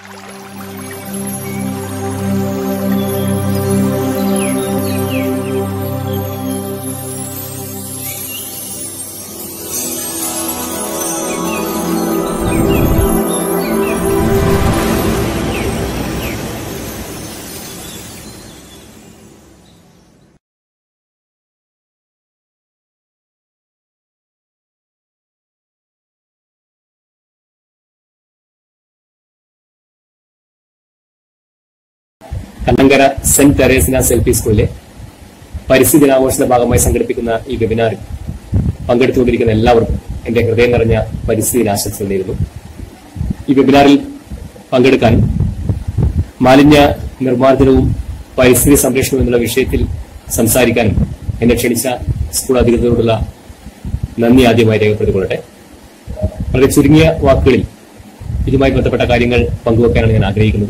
Kannankara saint തെരേസിന selfie സ്കൂളിലെ പരിസ്ഥിതി ദിനാഘോഷത്തിന്റെ ഭാഗമായി സംഘടിപ്പിക്കുന്ന ഈ വെബിനാറിൽ പങ്കെടുത്തുകൊണ്ടിരിക്കുന്ന എല്ലാവർക്കും എന്റെ ഹൃദയം നിറഞ്ഞ പരിസ്ഥിതി ദിനാശംസകൾ നേരുന്നു ഈ വെബിനാറിൽ പങ്കെടുക്കാനും മാലിന്യ നിർമ്മാർജ്ജനവും പരിസ്ഥിതി സംരക്ഷണവും എന്നുള്ള വിഷയത്തിൽ സംസാരിക്കാനും എന്നെ ക്ഷണിച്ച സ്കൂൾ അധികൃതരോടുള്ള നന്ദി ആദ്യമായി രേഖപ്പെടുത്തിക്കൊള്ളട്ടെ വളരെ ചുരുങ്ങിയ വാക്കുകളിൽ ഇതുമായി ബന്ധപ്പെട്ട കാര്യങ്ങൾ പങ്കുവെക്കാനാണ് ഞാൻ ആഗ്രഹിക്കുന്നത്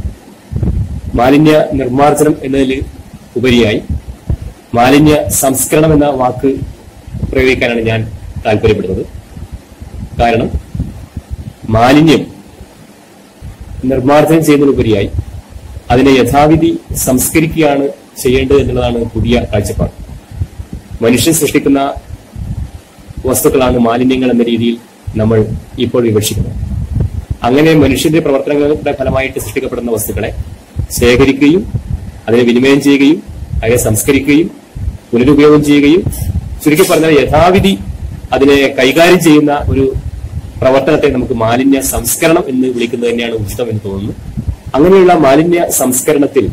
മാലിന്യ നിർമ്മാർജ്ജനം എന്നതിൽ ഉപരിയായി മാലിന്യ സംസ്കരണം എന്ന വാക്ക് പ്രയോഗിക്കാനാണ് ഞാൻ താല്പര്യപ്പെടുന്നത് കാരണം മാലിന്യം നിർമ്മാർജ്ജനം ചെയ്യുന്നതിനുപരിയായി അതിനെ യഥാവിധി സംസ്കരിക്കുകയാണ് ചെയ്യേണ്ടത് എന്നുള്ളതാണ് പുതിയ കാഴ്ചപ്പാട് മനുഷ്യൻ സൃഷ്ടിക്കുന്ന വസ്തുക്കളാണ് മാലിന്യങ്ങൾ എന്ന രീതിയിൽ നമ്മൾ ഇപ്പോൾ വിവക്ഷിക്കുന്നത് അങ്ങനെ മനുഷ്യന്റെ പ്രവർത്തനങ്ങളുടെ ഫലമായിട്ട് സൃഷ്ടിക്കപ്പെടുന്ന വസ്തുക്കളെ ശേഖരിക്കുകയും അതിനെ വിനിമയം ചെയ്യുകയും അതിനെ സംസ്കരിക്കുകയും പുനരുപയോഗം ചെയ്യുകയും ചുരുക്കി പറഞ്ഞാൽ യഥാവിധി അതിനെ കൈകാര്യം ചെയ്യുന്ന ഒരു പ്രവർത്തനത്തെ നമുക്ക് മാലിന്യ സംസ്കരണം എന്ന് വിളിക്കുന്നത് തന്നെയാണ് ഉചിതം എന്ന് തോന്നുന്നു അങ്ങനെയുള്ള മാലിന്യ സംസ്കരണത്തിൽ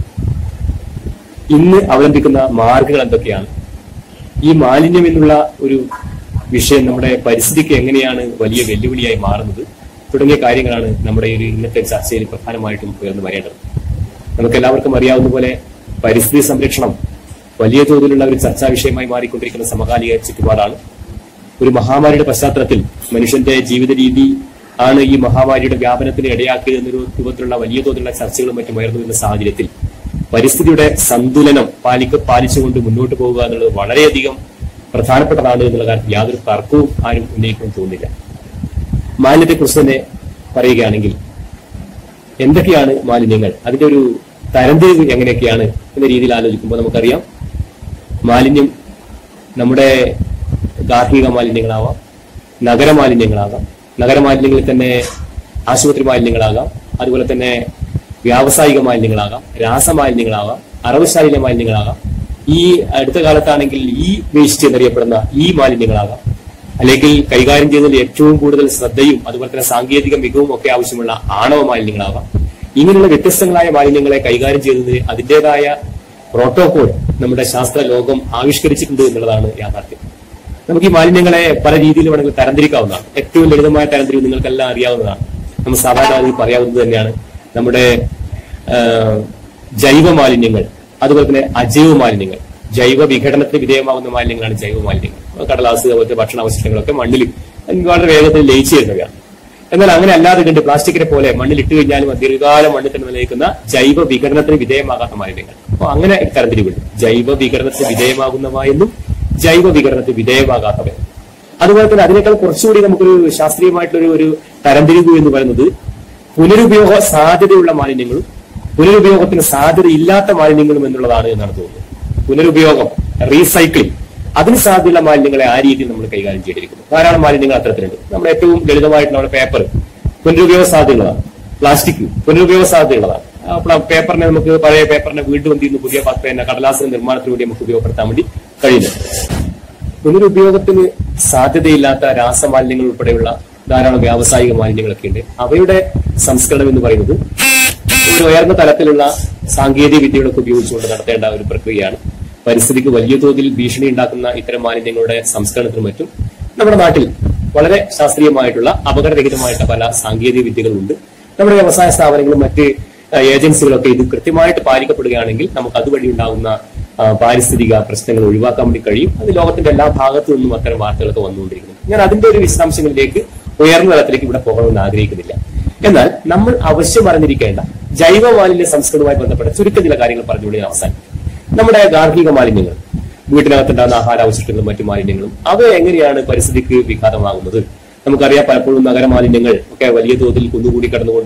ഇന്ന് അവലംബിക്കുന്ന മാർഗങ്ങൾ എന്തൊക്കെയാണ് ഈ മാലിന്യം എന്നുള്ള ഒരു വിഷയം നമ്മുടെ പരിസ്ഥിതിക്ക് എങ്ങനെയാണ് വലിയ വെല്ലുവിളിയായി മാറുന്നത് തുടങ്ങിയ കാര്യങ്ങളാണ് നമ്മുടെ ഒരു ഇന്നത്തെ ചർച്ചയിൽ പ്രധാനമായിട്ടും ഉയർന്നു വരേണ്ടത് നമുക്ക് എല്ലാവർക്കും അറിയാവുന്ന പോലെ പരിസ്ഥിതി സംരക്ഷണം വലിയ തോതിലുള്ള ഒരു ചർച്ചാ വിഷയമായി മാറിക്കൊണ്ടിരിക്കുന്ന സമകാലിക ചുറ്റുപാടാണ് ഒരു മഹാമാരിയുടെ പശ്ചാത്തലത്തിൽ മനുഷ്യന്റെ ജീവിത രീതി ആണ് ഈ മഹാമാരിയുടെ വ്യാപനത്തിന് ഇടയാക്കിയത് എന്നൊരു രൂപത്തിലുള്ള വലിയ തോതിലുള്ള ചർച്ചകളും മറ്റും ഉയർന്നു വരുന്ന സാഹചര്യത്തിൽ പരിസ്ഥിതിയുടെ സന്തുലനം പാലിക്ക പാലിച്ചുകൊണ്ട് മുന്നോട്ട് പോകുക എന്നുള്ളത് വളരെയധികം പ്രധാനപ്പെട്ടതാണ് എന്നുള്ള കാര്യത്തിൽ യാതൊരു തർക്കവും ആരും ഉന്നയിക്കുമെന്ന് തോന്നുന്നില്ല മാലിന്യത്തെക്കുറിച്ച് തന്നെ പറയുകയാണെങ്കിൽ എന്തൊക്കെയാണ് മാലിന്യങ്ങൾ അതിന്റെ ഒരു തരംതിരിവ് എങ്ങനെയൊക്കെയാണ് എന്ന രീതിയിൽ ആലോചിക്കുമ്പോൾ നമുക്കറിയാം മാലിന്യം നമ്മുടെ ഗാർഹിക മാലിന്യങ്ങളാവാം നഗര മാലിന്യങ്ങളാകാം നഗര മാലിന്യങ്ങളിൽ തന്നെ ആശുപത്രി മാലിന്യങ്ങളാകാം അതുപോലെ തന്നെ വ്യാവസായിക മാലിന്യങ്ങളാകാം രാസമാലിന്യങ്ങളാകാം അറവുശാലില മാലിന്യങ്ങളാകാം ഈ അടുത്ത കാലത്താണെങ്കിൽ ഈ വേസ്റ്റ് എന്നറിയപ്പെടുന്ന ഈ മാലിന്യങ്ങളാകാം അല്ലെങ്കിൽ കൈകാര്യം ചെയ്യുന്നതിൽ ഏറ്റവും കൂടുതൽ ശ്രദ്ധയും അതുപോലെ തന്നെ സാങ്കേതിക മികവും ഒക്കെ ആവശ്യമുള്ള ആണവ മാലിന്യങ്ങളാവാം ഇങ്ങനെയുള്ള വ്യത്യസ്തങ്ങളായ മാലിന്യങ്ങളെ കൈകാര്യം ചെയ്യുന്നതിന് അതിന്റേതായ പ്രോട്ടോകോൾ നമ്മുടെ ശാസ്ത്ര ലോകം ആവിഷ്കരിച്ചിട്ടുണ്ട് എന്നുള്ളതാണ് യാഥാർത്ഥ്യം നമുക്ക് ഈ മാലിന്യങ്ങളെ പല രീതിയിൽ വേണമെങ്കിൽ തരംതിരിക്കാവുന്നതാണ് ഏറ്റവും ലളിതമായ തരംതിരിവ് നിങ്ങൾക്കെല്ലാം അറിയാവുന്നതാണ് നമ്മൾ സാധാരണ അതിൽ പറയാവുന്നത് തന്നെയാണ് നമ്മുടെ ആ, ജൈവ മാലിന്യങ്ങൾ അതുപോലെ തന്നെ അജൈവ മാലിന്യങ്ങൾ ജൈവ വിഘടനത്തിന് വിധേയമാകുന്ന മാലിന്യങ്ങളാണ് ജൈവ മാലിന്യങ്ങൾ കടലാസ് അതുപോലത്തെ ഭക്ഷണാവശിഷ്ടങ്ങളൊക്കെ മണ്ണിൽ വളരെ വേഗത്തിൽ ലയിച്ചു ചേരുന്നവയാണ് എന്നാൽ അങ്ങനെ അല്ലാതെ കണ്ട് പ്ലാസ്റ്റിക്കിനെ പോലെ മണ്ണിൽ ഇട്ട് കഴിഞ്ഞാലും അത് ദീർഘകാലം മണ്ണിൽ തന്നെ നിലനിൽക്കുന്ന ജൈവ വിഘടനത്തിന് വിധേയമാകാത്ത മാലിന്യങ്ങൾ അപ്പൊ അങ്ങനെ തരംതിരിവുണ്ട് ജൈവ വിഘടനത്തിന് വിധേയമാകുന്നവയെന്നും ജൈവ വിഘടനത്തിന് വിധേയമാകാത്തവ അതുപോലെ തന്നെ അതിനേക്കാൾ കുറച്ചുകൂടി നമുക്കൊരു ശാസ്ത്രീയമായിട്ടുള്ള ഒരു തരംതിരിവ് എന്ന് പറയുന്നത് പുനരുപയോഗ സാധ്യതയുള്ള മാലിന്യങ്ങളും പുനരുപയോഗത്തിന് സാധ്യതയില്ലാത്ത മാലിന്യങ്ങളും എന്നുള്ളതാണ് എന്നാണ് തോന്നുന്നത് പുനരുപയോഗം റീസൈക്ലിംഗ് അതിന് സാധ്യതയുള്ള മാലിന്യങ്ങളെ ആ രീതിയിൽ നമ്മൾ കൈകാര്യം ചെയ്തിരിക്കുന്നു ധാരാളം മാലിന്യങ്ങൾ അത്തരത്തിലുണ്ട് നമ്മുടെ ഏറ്റവും ലളിതമായിട്ട് നമ്മുടെ പേപ്പർ പുനരുപയോഗ സാധ്യതയുള്ളതാണ് പ്ലാസ്റ്റിക് പുനരുപയോഗ സാധ്യതയുള്ളതാണ് അപ്പോൾ ആ പേപ്പറിനെ നമുക്ക് പഴയ പേപ്പറിനെ വീണ്ടും എന്ത് ചെയ്യുന്നു പുതിയ പത്ത് തന്നെ കടലാസിന്റെ നിർമ്മാണത്തിന് വേണ്ടി നമുക്ക് ഉപയോഗപ്പെടുത്താൻ വേണ്ടി കഴിയുന്നു പുനരുപയോഗത്തിന് സാധ്യതയില്ലാത്ത രാസമാലിന്യങ്ങൾ ഉൾപ്പെടെയുള്ള ധാരാളം വ്യാവസായിക മാലിന്യങ്ങളൊക്കെ ഉണ്ട് അവയുടെ സംസ്കരണം എന്ന് പറയുന്നത് ഒരു ഉയർന്ന തലത്തിലുള്ള സാങ്കേതിക വിദ്യകളൊക്കെ ഉപയോഗിച്ചുകൊണ്ട് നടത്തേണ്ട ഒരു പ്രക്രിയയാണ് പരിസ്ഥിതിക്ക് വലിയ തോതിൽ ഭീഷണി ഉണ്ടാക്കുന്ന ഇത്തരം മാലിന്യങ്ങളുടെ സംസ്കരണത്തിനും മറ്റും നമ്മുടെ നാട്ടിൽ വളരെ ശാസ്ത്രീയമായിട്ടുള്ള അപകടരഹിതമായിട്ടുള്ള പല സാങ്കേതിക വിദ്യകളുണ്ട് നമ്മുടെ വ്യവസായ സ്ഥാപനങ്ങളും മറ്റ് ആ, ഏജൻസികളൊക്കെ ഇത് കൃത്യമായിട്ട് പാലിക്കപ്പെടുകയാണെങ്കിൽ നമുക്ക് അതുവഴി ഉണ്ടാകുന്ന ആ, പാരിസ്ഥിതിക പ്രശ്നങ്ങൾ ഒഴിവാക്കാൻ വേണ്ടി കഴിയും അത് ലോകത്തിന്റെ എല്ലാ ഭാഗത്തു നിന്നും അത്തരം വാർത്തകളൊക്കെ വന്നുകൊണ്ടിരിക്കുന്നു ഞാൻ അതിന്റെ ഒരു വിശദാംശങ്ങളിലേക്ക് ഉയർന്ന തലത്തിലേക്ക് ഇവിടെ പോകണമെന്ന് ആഗ്രഹിക്കുന്നില്ല എന്നാൽ നമ്മൾ അവശ്യം അറിഞ്ഞിരിക്കേണ്ട ജൈവ മാലിന്യ സംസ്കരണവുമായി ബന്ധപ്പെട്ട ചുരുക്കം ചില കാര്യങ്ങൾ പറഞ്ഞുകൊണ്ട് ഞാൻ അവസാനിക്കും നമ്മുടെ ഗാർഹിക മാലിന്യങ്ങൾ വീട്ടിനകത്തുണ്ടാകുന്ന ആഹാരാവശിഷ്ടങ്ങളും മറ്റു മാലിന്യങ്ങളും അവ എങ്ങനെയാണ് പരിസ്ഥിതിക്ക് വിഘാതമാകുന്നത് നമുക്കറിയാം പലപ്പോഴും നഗര മാലിന്യങ്ങൾ ഒക്കെ വലിയ തോതിൽ കുന്നുകൂടി കിടന്നുകൊണ്ട്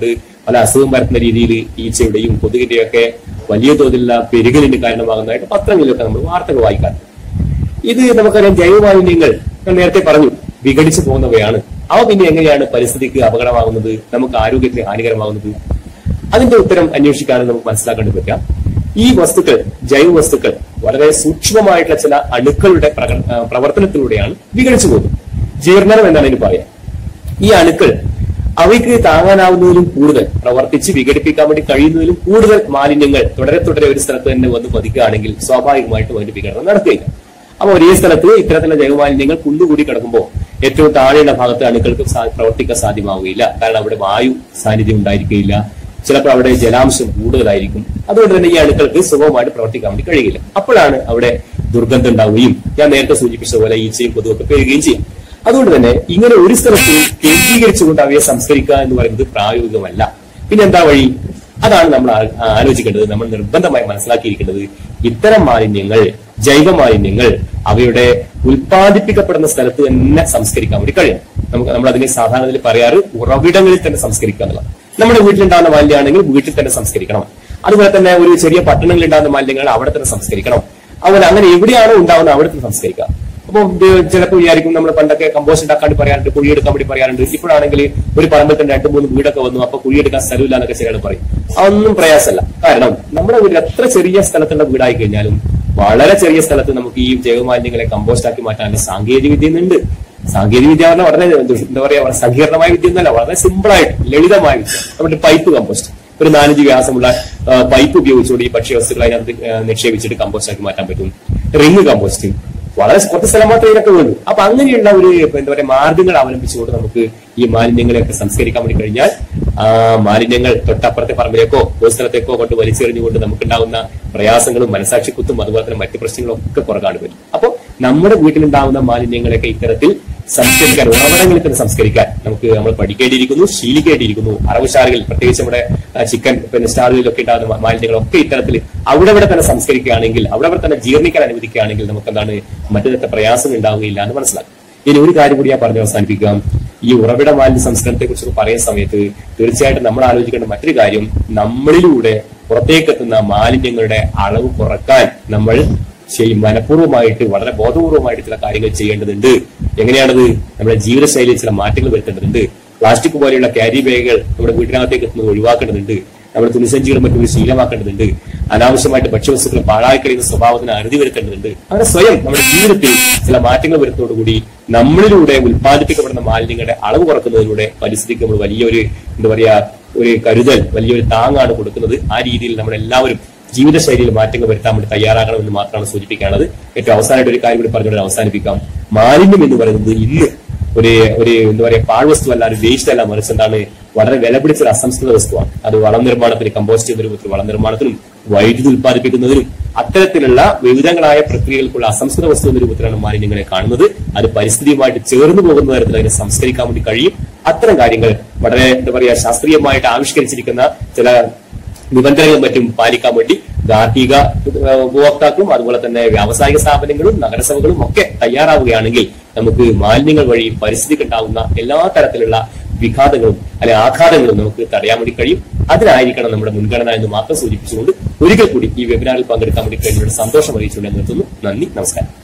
പല അസുഖം പരത്തുന്ന രീതിയിൽ ഈച്ചയുടെയും കൊതുകിന്റെയും ഒക്കെ വലിയ തോതിലുള്ള പെരുകലിന് കാരണമാകുന്നതായിട്ട് പത്രങ്ങളിലൊക്കെ നമ്മൾ വാർത്തകൾ വായിക്കാറുണ്ട് ഇത് നമുക്കറിയാം ജൈവമാലിന്യങ്ങൾ ഞാൻ നേരത്തെ പറഞ്ഞു വിഘടിച്ചു പോകുന്നവയാണ് അവ പിന്നെ എങ്ങനെയാണ് പരിസ്ഥിതിക്ക് അപകടമാകുന്നത് നമുക്ക് ആരോഗ്യത്തിന് ഹാനികരമാകുന്നത് അതിന്റെ ഉത്തരം അന്വേഷിക്കാനും നമുക്ക് മനസ്സിലാക്കേണ്ടി പറ്റാം ഈ വസ്തുക്കൾ ജൈവ വസ്തുക്കൾ വളരെ സൂക്ഷ്മമായിട്ടുള്ള ചില അണുക്കളുടെ പ്രക- ആ, പ്രവർത്തനത്തിലൂടെയാണ് വിഘടിച്ചു പോകുന്നത് ജീർണനം എന്നാണ് ഇതിന് പറയാം ഈ അണുക്കൾ അവയ്ക്ക് താങ്ങാനാവുന്നതിലും കൂടുതൽ പ്രവർത്തിച്ച് വിഘടിപ്പിക്കാൻ വേണ്ടി കഴിയുന്നതിലും കൂടുതൽ മാലിന്യങ്ങൾ തുടരെ തുടരെ ഒരു സ്ഥലത്ത് തന്നെ വന്ന് പതിക്കുകയാണെങ്കിൽ സ്വാഭാവികമായിട്ടും അതിന്റെ വിഘടനം നടക്കുകയില്ല അപ്പൊ ഒരേ സ്ഥലത്ത് ഇത്തരത്തിലുള്ള ജൈവമാലിന്യങ്ങൾ കുന്നുകൂടി കിടക്കുമ്പോൾ ഏറ്റവും താഴെയുള്ള ഭാഗത്ത് അണുക്കൾക്ക് സാ- പ്രവർത്തിക്കാൻ സാധ്യമാവുകയില്ല കാരണം അവിടെ വായു സാന്നിധ്യം ഉണ്ടായിരിക്കുകയില്ല ചിലപ്പോൾ അവിടെ ജലാംശം കൂടുതലായിരിക്കും അതുകൊണ്ട് തന്നെ ഈ അണുക്കൾക്ക് സുഗമമായിട്ട് പ്രവർത്തിക്കാൻ വേണ്ടി കഴിയില്ല അപ്പോഴാണ് അവിടെ ദുർഗന്ധം ഉണ്ടാവുകയും ഞാൻ നേരത്തെ സൂചിപ്പിച്ച പോലെ ഈച്ചയും കൊതുകൊക്കെ പെരുകയും ചെയ്യും അതുകൊണ്ട് തന്നെ ഇങ്ങനെ ഒരു സ്ഥലത്ത് കേന്ദ്രീകരിച്ചുകൊണ്ട് അവയെ സംസ്കരിക്കുക എന്ന് പറയുന്നത് പ്രായോഗികമല്ല പിന്നെ എന്താ വഴി അതാണ് നമ്മൾ ആ- ആലോചിക്കേണ്ടത് നമ്മൾ നിർബന്ധമായി മനസ്സിലാക്കിയിരിക്കേണ്ടത് ഇത്തരം മാലിന്യങ്ങൾ ജൈവ മാലിന്യങ്ങൾ അവയുടെ ഉൽപ്പാദിപ്പിക്കപ്പെടുന്ന സ്ഥലത്ത് തന്നെ സംസ്കരിക്കാൻ വേണ്ടി കഴിയും നമുക്ക് നമ്മൾ അതിനെ സാധാരണയിൽ പറയാറ് ഉറവിടങ്ങളിൽ തന്നെ സംസ്കരിക്കുക എന്നുള്ളത് നമ്മുടെ വീട്ടിലുണ്ടാകുന്ന മാലിന്യമാണെങ്കിൽ വീട്ടിൽ തന്നെ സംസ്കരിക്കണം അതുപോലെ തന്നെ ഒരു ചെറിയ പട്ടണങ്ങളിൽ ഉണ്ടാകുന്ന മാലിന്യങ്ങൾ അവിടെ തന്നെ സംസ്കരിക്കണം അതുപോലെ അങ്ങനെ എവിടെയാണോ ഉണ്ടാവുന്നത് അവിടെ തന്നെ സംസ്കരിക്കുക അപ്പൊ ചിലപ്പോൾ വിചാരിക്കും നമ്മൾ പണ്ടൊക്കെ കമ്പോസ്റ്റ് ഉണ്ടാക്കാൻ വേണ്ടി പറയാറുണ്ട് കുഴിയെടുക്കാൻ വേണ്ടി പറയാറുണ്ട് ഇപ്പോഴാണെങ്കിൽ ഒരു പറമ്പിൽ തന്നെ രണ്ട് മൂന്ന് വീടൊക്കെ വന്നു അപ്പൊ കുഴിയെടുക്കാൻ സ്ഥലമില്ല എന്നൊക്കെ ചിലർ പറയും അതൊന്നും പ്രയാസമല്ല കാരണം നമ്മുടെ വീട്ടിൽ എത്ര ചെറിയ സ്ഥലത്തുള്ള വീടായി കഴിഞ്ഞാലും വളരെ ചെറിയ സ്ഥലത്ത് നമുക്ക് ഈ ജൈവമാലിന്യങ്ങളെ കമ്പോസ്റ്റ് ആക്കി മാറ്റാനുള്ള സാങ്കേതിക വിദ്യ ഉണ്ട് സാങ്കേതിക വിദ്യ പറഞ്ഞാൽ വളരെ ദുഷ്- എന്താ പറയാ വളരെ സങ്കീർണമായ വിദ്യ ഒന്നല്ല വളരെ സിമ്പിൾ ആയിട്ട് ലളിതമായ വിദ്യ നമ്മുടെ പൈപ്പ് കമ്പോസ്റ്റ് ഒരു നാലഞ്ച് വ്യാസമുള്ള ആ, പൈപ്പ് ഉപയോഗിച്ചുകൊണ്ട് ഈ ഭക്ഷ്യവസ്തുക്കൾ അതിനകത്ത് ആ, നിക്ഷേപിച്ചിട്ട് കമ്പോസ്റ്റ് ആക്കി മാറ്റാൻ പറ്റും റിങ് കമ്പോസ്റ്റിംഗ് വളരെ കുറച്ച് സ്ഥലം മാത്രമേ ഇതിനൊക്കെ വേണ്ടൂ അപ്പൊ അങ്ങനെയുള്ള ഒരു ഇപ്പൊ എന്താ പറയാ മാർഗങ്ങൾ അവലംബിച്ചുകൊണ്ട് നമുക്ക് ഈ മാലിന്യങ്ങളെയൊക്കെ സംസ്കരിക്കാൻ വേണ്ടി കഴിഞ്ഞാൽ ആ മാലിന്യങ്ങൾ തൊട്ടപ്പുറത്തെ പറമ്പിലേക്കോ ഒരു സ്ഥലത്തേക്കോ കൊണ്ട് വലിച്ചെറിഞ്ഞുകൊണ്ട് നമുക്കുണ്ടാവുന്ന പ്രയാസങ്ങളും മനസാക്ഷിക്കുത്തും അതുപോലെ തന്നെ മറ്റു പ്രശ്നങ്ങളും ഒക്കെ പുറകാണ് വരും അപ്പൊ നമ്മുടെ വീട്ടിലുണ്ടാവുന്ന മാലിന്യങ്ങളെയൊക്കെ ഇത്തരത്തിൽ സംസ്കരിക്കാൻ ഉറവിടങ്ങളിൽ തന്നെ സംസ്കരിക്കാൻ നമുക്ക് നമ്മൾ പഠിക്കേണ്ടിയിരിക്കുന്നു ശീലിക്കേണ്ടിയിരിക്കുന്നു അറവുശാലകളിൽ പ്രത്യേകിച്ച് നമ്മുടെ ആ, ചിക്കൻ പിന്നെ സ്റ്റാളുകളിലൊക്കെ ഉണ്ടാകുന്ന മാ- മാലിന്യങ്ങളൊക്കെ ഇത്തരത്തിൽ അവിടെ അവിടെ തന്നെ സംസ്കരിക്കുകയാണെങ്കിൽ അവിടെ അവിടെ തന്നെ ജീർണിക്കാൻ അനുവദിക്കുകയാണെങ്കിൽ നമുക്ക് എന്താണ് മറ്റു തരത്തെ പ്രയാസം ഉണ്ടാവുകയില്ല എന്ന് മനസ്സിലാക്കും ഇനി ഒരു കാര്യം കൂടി ഞാൻ പറഞ്ഞ് അവസാനിപ്പിക്കാം ഈ ഉറവിട മാലിന്യ സംസ്കരണത്തെ കുറിച്ച് പറയുന്ന സമയത്ത് തീർച്ചയായിട്ടും നമ്മൾ ആലോചിക്കേണ്ട മറ്റൊരു കാര്യം നമ്മളിലൂടെ പുറത്തേക്കെത്തുന്ന മാലിന്യങ്ങളുടെ അളവ് കുറക്കാൻ നമ്മൾ ചെയ്യും മനഃപൂർവ്വമായിട്ട് വളരെ ബോധപൂർവമായിട്ട് ചില കാര്യങ്ങൾ ചെയ്യേണ്ടതുണ്ട് എങ്ങനെയാണത് നമ്മുടെ ജീവിതശൈലിയിൽ ചില മാറ്റങ്ങൾ വരുത്തേണ്ടതുണ്ട് പ്ലാസ്റ്റിക് പോലെയുള്ള ക്യാരി ബാഗുകൾ നമ്മുടെ വീട്ടിനകത്തേക്ക് എത്തുന്നത് ഒഴിവാക്കേണ്ടതുണ്ട് നമ്മുടെ തുണിസഞ്ചികളും മറ്റും ശീലമാക്കേണ്ടതുണ്ട് അനാവശ്യമായിട്ട് ഭക്ഷ്യവസ്തുക്കൾ പാഴായി കഴിയുന്ന സ്വഭാവത്തിന് അറുതി വരുത്തേണ്ടതുണ്ട് അങ്ങനെ സ്വയം നമ്മുടെ ജീവിതത്തിൽ ചില മാറ്റങ്ങൾ വരുന്നതോടുകൂടി നമ്മളിലൂടെ ഉൽപ്പാദിപ്പിക്കപ്പെടുന്ന മാലിന്യങ്ങളുടെ അളവ് കുറക്കുന്നതിലൂടെ പരിസ്ഥിതിക്ക് നമ്മൾ വലിയൊരു എന്താ പറയാ ഒരു കരുതൽ വലിയൊരു താങ്ങാണ് കൊടുക്കുന്നത് ആ രീതിയിൽ നമ്മളെല്ലാവരും ജീവിതശൈലിയിൽ മാറ്റങ്ങൾ വരുത്താൻ വേണ്ടി തയ്യാറാകണമെന്ന് മാത്രമാണ് സൂചിപ്പിക്കാനുള്ളത് ഏറ്റവും അവസാനമായിട്ട് ഒരു കാര്യം കൂടി പറഞ്ഞുകൊണ്ട് അവസാനിപ്പിക്കാം മാലിന്യം എന്ന് പറയുന്നത് ഇന്ന് ഒരു ഒരു എന്താ പറയാ പാഴ്വസ്തു അല്ല ഒരു വേസ്റ്റ് അല്ല മറിച്ച് എന്താണ് വളരെ വില പിടിച്ച ഒരു അസംസ്കൃത വസ്തുവാണ് അത് വളം നിർമ്മാണത്തിന് കമ്പോസ്റ്റ് ചെയ്യുന്ന രൂപത്തിൽ വളം നിർമ്മാണത്തിനും വൈദ്യുതി ഉൽപ്പാദിപ്പിക്കുന്നതിനും അത്തരത്തിലുള്ള വിവിധങ്ങളായ പ്രക്രിയകൾക്കുള്ള അസംസ്കൃത വസ്തു എന്ന രൂപത്തിലാണ് മാലിന്യങ്ങളെ കാണുന്നത് അത് പരിസ്ഥിതിയുമായിട്ട് ചേർന്ന് പോകുന്ന തരത്തിൽ അതിനെ സംസ്കരിക്കാൻ വേണ്ടി കഴിയും അത്തരം കാര്യങ്ങൾ വളരെ എന്താ പറയാ ശാസ്ത്രീയമായിട്ട് ആവിഷ്കരിച്ചിരിക്കുന്ന ചില നിബന്ധനകളും മറ്റും പാലിക്കാൻ വേണ്ടി ഗാർഹിക ഏഹ്, ഉപഭോക്താക്കളും അതുപോലെ തന്നെ വ്യാവസായിക സ്ഥാപനങ്ങളും നഗരസഭകളും ഒക്കെ തയ്യാറാവുകയാണെങ്കിൽ നമുക്ക് മാലിന്യങ്ങൾ വഴി പരിസ്ഥിതിക്ക് ഉണ്ടാകുന്ന എല്ലാ തരത്തിലുള്ള വിഘാതങ്ങളും അല്ലെ ആഘാതങ്ങളും നമുക്ക് തടയാൻ വേണ്ടി കഴിയും അതിനായിരിക്കണം നമ്മുടെ മുൻഗണന എന്ന് മാത്രം സൂചിപ്പിച്ചുകൊണ്ട് ഒരിക്കൽ കൂടി ഈ വെബിനാറിൽ പങ്കെടുക്കാൻ വേണ്ടി കഴിഞ്ഞ സന്തോഷം അറിയിച്ചുകൊണ്ട് ഞാൻ നിർത്തുന്നു നന്ദി നമസ്കാരം